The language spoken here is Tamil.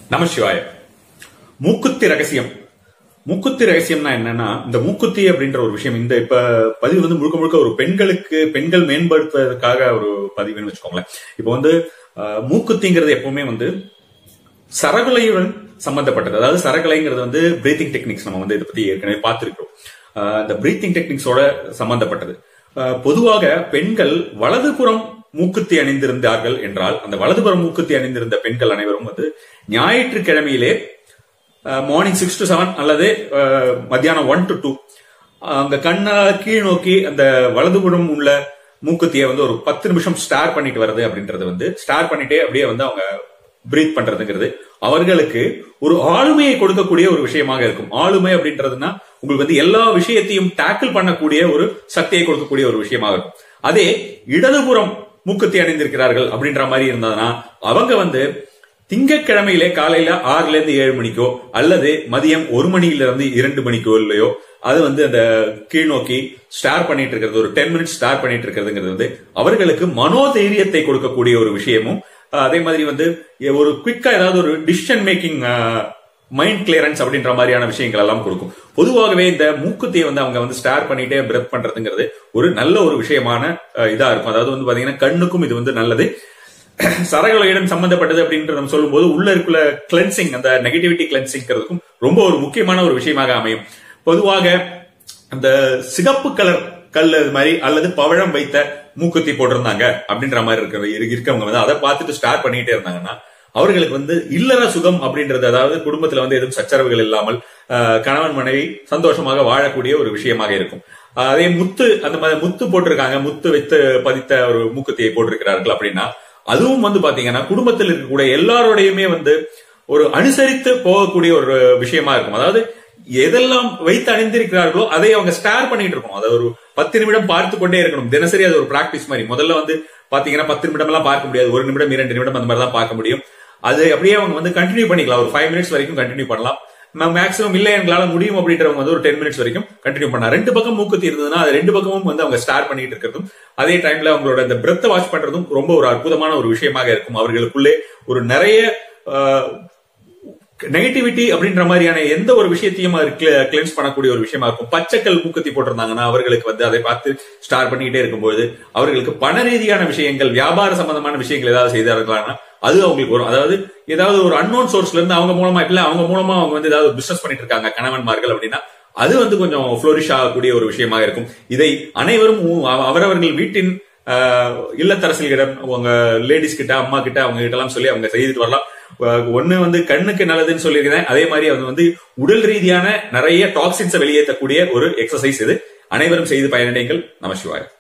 நம சிவாய மூக்குத்தி ரகசியம் மூக்குத்தி ரகசியம்னா என்னன்னா இந்த மூக்குத்தி அப்படின்ற ஒரு விஷயம் இந்த இப்ப பதிவு வந்து முழுக்க முழுக்க ஒரு பெண்களுக்கு பெண்கள் மேம்படுத்துவதற்காக ஒரு பதிவுன்னு வச்சுக்கோங்களேன் இப்போ வந்து அஹ், மூக்குத்திங்கிறது எப்பவுமே வந்து சரகுலையுடன் சம்பந்தப்பட்டது அதாவது சரகலைங்கிறது வந்து பிரீத்திங் டெக்னிக்ஸ் நம்ம வந்து இதை பத்தி ஏற்கனவே பார்த்திருக்கிறோம் அஹ், இந்த பிரீத்திங் டெக்னிக்ஸோட சம்பந்தப்பட்டது அஹ், பொதுவாக பெண்கள் வலதுபுறம் மூக்குத்தி அணிந்திருந்தார்கள் என்றால் அந்த வலதுபுறம் மூக்குத்தி அணிந்திருந்த பெண்கள் அனைவரும் வந்து ஞாயிற்றுக்கிழமையிலே மார்னிங் சிக்ஸ் டு செவன் அல்லது அஹ், மத்தியானம் ஒன் டு டூ அங்க கண்ணா கீழ் நோக்கி அந்த வலதுபுறம் உள்ள மூக்குத்தியை வந்து ஒரு பத்து நிமிஷம் ஸ்டார் பண்ணிட்டு வருது அப்படின்றது வந்து ஸ்டார் பண்ணிட்டே அப்படியே வந்து அவங்க பிரீத் பண்றதுங்கிறது அவர்களுக்கு ஒரு ஆளுமையை கொடுக்கக்கூடிய ஒரு விஷயமாக இருக்கும் ஆளுமை அப்படின்றதுன்னா உங்களுக்கு வந்து எல்லா விஷயத்தையும் டேக்கிள் பண்ணக்கூடிய ஒரு சக்தியை கொடுக்கக்கூடிய ஒரு விஷயமாக இருக்கும் அதே இடதுபுறம் மூக்குத்தி அணிந்திருக்கிறார்கள் அப்படின்ற மாதிரி இருந்ததுன்னா அவங்க வந்து திங்கட்கிழமையிலே காலையில ஆறுல இருந்து ஏழு மணிக்கோ அல்லது மதியம் ஒரு மணியில இருந்து இரண்டு மணிக்கோ இல்லையோ அது வந்து அந்த கீழ் நோக்கி ஸ்டார் பண்ணிட்டு இருக்கிறது ஒரு டென் மினிட்ஸ் ஸ்டார் பண்ணிட்டு இருக்கிறதுங்கிறது வந்து அவர்களுக்கு மனோதைரியத்தை கொடுக்கக்கூடிய ஒரு விஷயமும் அஹ், அதே மாதிரி வந்து ஒரு குவிக்கா ஏதாவது ஒரு டிசிஷன் மேக்கிங் மைண்ட் கிளியரன்ஸ் அப்படின்ற மாதிரியான விஷயங்கள் எல்லாம் கொடுக்கும் பொதுவாகவே இந்த மூக்குத்தியை வந்து அவங்க வந்து ஸ்டார் பண்ணிட்டே பிரெத் பண்றதுங்கிறது ஒரு நல்ல ஒரு விஷயமான அஹ், இதா இருக்கும் அதாவது வந்து பாத்தீங்கன்னா கண்ணுக்கும் இது வந்து நல்லது சரகலையுடன் சம்பந்தப்பட்டது அப்படின்றது நம்ம சொல்லும்போது உள்ள இருக்குள்ள கிளென்சிங் அந்த நெகட்டிவிட்டி கிளென்சிங்கிறதுக்கும் ரொம்ப ஒரு முக்கியமான ஒரு விஷயமாக அமையும் பொதுவாக அந்த சிகப்பு கலர் கல் அது மாதிரி அல்லது பவழம் வைத்த மூக்குத்தி போட்டிருந்தாங்க அப்படின்ற மாதிரி இருக்கிற இரு- இருக்கவங்க வந்து அதை பார்த்துட்டு ஸ்டார்ட் பண்ணிட்டே இருந்தாங்கன்னா அவர்களுக்கு வந்து இல்லற சுகம் அப்படின்றது அதாவது குடும்பத்துல வந்து எதுவும் சச்சரவுகள் இல்லாமல் ஆஹ், கணவன் மனைவி சந்தோஷமாக வாழக்கூடிய ஒரு விஷயமாக இருக்கும் ஆஹ், அதே முத்து அந்த மாதிரி முத்து போட்டிருக்காங்க முத்து வைத்து பதித்த ஒரு மூக்குத்தியை போட்டிருக்கிறார்கள் அப்படின்னா அதுவும் வந்து பாத்தீங்கன்னா குடும்பத்தில் இருக்கக்கூடிய எல்லாரோடையுமே வந்து ஒரு அனுசரித்து போகக்கூடிய ஒரு விஷயமா இருக்கும் அதாவது எதெல்லாம் வைத்து அணிந்திருக்கிறார்களோ அதை அவங்க ஸ்டார் பண்ணிட்டு இருக்கணும் அதை ஒரு பத்து நிமிடம் பார்த்து கொண்டே இருக்கணும் தினசரி அது ஒரு பிராக்டிஸ் மாதிரி முதல்ல வந்து பாத்தீங்கன்னா பத்து நிமிடம் எல்லாம் பார்க்க முடியாது ஒரு நிமிடம் இரண்டு நிமிடம் அந்த மாதிரி தான் பார்க்க முடியும் அது அப்படியே அவங்க வந்து கண்டினியூ பண்ணிக்கலாம் ஒரு ஃபைவ் மினிட்ஸ் வரைக்கும் கண்டினியூ பண்ணலாம் மேக்ஸிமம் இல்ல எங்களால முடியும் அப்படின்றவங்க வந்து ஒரு டென் மினிட்ஸ் வரைக்கும் கண்டினியூ பண்ணலாம் ரெண்டு பக்கம் மூக்குத்தி இருந்ததுன்னா அது ரெண்டு பக்கமும் வந்து அவங்க ஸ்டார் பண்ணிட்டு இருக்கிறதும் அதே டைம்ல அவங்களோட இந்த பிரெத்தை வாஷ் பண்றதும் ரொம்ப ஒரு அற்புதமான ஒரு விஷயமாக இருக்கும் அவர்களுக்குள்ளே ஒரு நிறைய நெகட்டிவிட்டி அப்படின்ற மாதிரியான எந்த ஒரு விஷயத்தையும் கிளென்ஸ் பண்ணக்கூடிய ஒரு விஷயமா இருக்கும் பச்சைக்கல் மூக்குத்தி போட்டிருந்தாங்கன்னா அவர்களுக்கு வந்து அதை பார்த்து ஸ்டார் பண்ணிக்கிட்டே இருக்கும்போது அவர்களுக்கு பண ரீதியான விஷயங்கள் வியாபார சம்பந்தமான விஷயங்கள் ஏதாவது செய்தார்களானா அது அவங்களுக்கு வரும் அதாவது ஏதாவது ஒரு அன்னோன் சோர்ஸ்ல இருந்து அவங்க மூலமா இல்ல அவங்க மூலமா அவங்க வந்து ஏதாவது பிசினஸ் பண்ணிட்டு இருக்காங்க கணவன்மார்கள் அப்படின்னா அது வந்து கொஞ்சம் ஃபிளோரிஷ் ஆகக்கூடிய ஒரு விஷயமாக இருக்கும் இதை அனைவரும் உ- அவ- அவரவர்கள் வீட்டின் ஆஹ், இல்லத்தரசிகளிடம் அவங்க லேடிஸ் கிட்ட அம்மா கிட்ட அவங்க கிட்ட எல்லாம் சொல்லி அவங்க செய்துட்டு வரலாம் அஹ், ஒண்ணு வந்து கண்ணுக்கு நல்லதுன்னு சொல்லியிருக்கிறேன் அதே மாதிரி அது வந்து உடல் ரீதியான நிறைய டாக்ஸின்ஸை வெளியேற்றக்கூடிய ஒரு எக்ஸசைஸ் இது அனைவரும் செய்து பயனடைங்கள் நம சிவாயம்